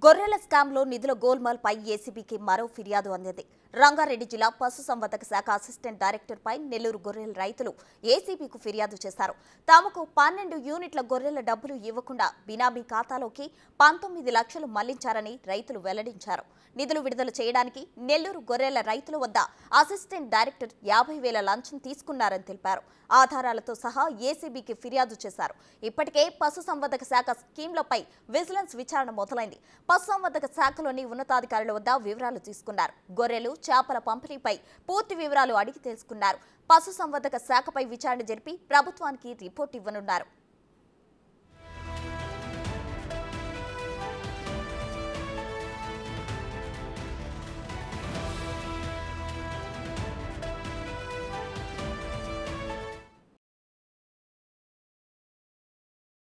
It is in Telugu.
గొర్రెల స్కామ్లో నిధుల గోల్మాల్ పై ఏసీబీకి మరో ఫిర్యాదు అందింది రంగారెడ్డి జిల్లా పశుసంవర్ధక శాఖ అసిస్టెంట్ డైరెక్టర్ పై నెల్లూరు గొర్రెల రైతులు ఏసీబీకు ఫిర్యాదు చేశారు తమకు పన్నెండు యూనిట్ల గొర్రెల డబ్బులు ఇవ్వకుండా బినామీ ఖాతాలోకి పంతొమ్మిది లక్షలు మళ్లించారని రైతులు వెల్లడించారు నిధులు విడుదల చేయడానికి నెల్లూరు గొర్రెల రైతుల వద్ద అసిస్టెంట్ డైరెక్టర్ యాభై వేల లంచం తీసుకున్నారని తెలిపారు ఆధారాలతో సహా ఏసీబీకి ఫిర్యాదు చేశారు ఇప్పటికే పశుసంవర్ధక శాఖ స్కీమ్లపై విజిలెన్స్ విచారణ మొదలైంది పశుసంవర్ధక శాఖలోని ఉన్నతాధికారుల వద్ద వివరాలు తీసుకున్నారు గొర్రెలు చేపల పంపిణీపై పూర్తి వివరాలు అడిగి తెలుసుకున్నారు పశుసంవర్ధక శాఖపై విచారణ జరిపి ప్రభుత్వానికి రిపోర్ట్ ఇవ్వనున్నారు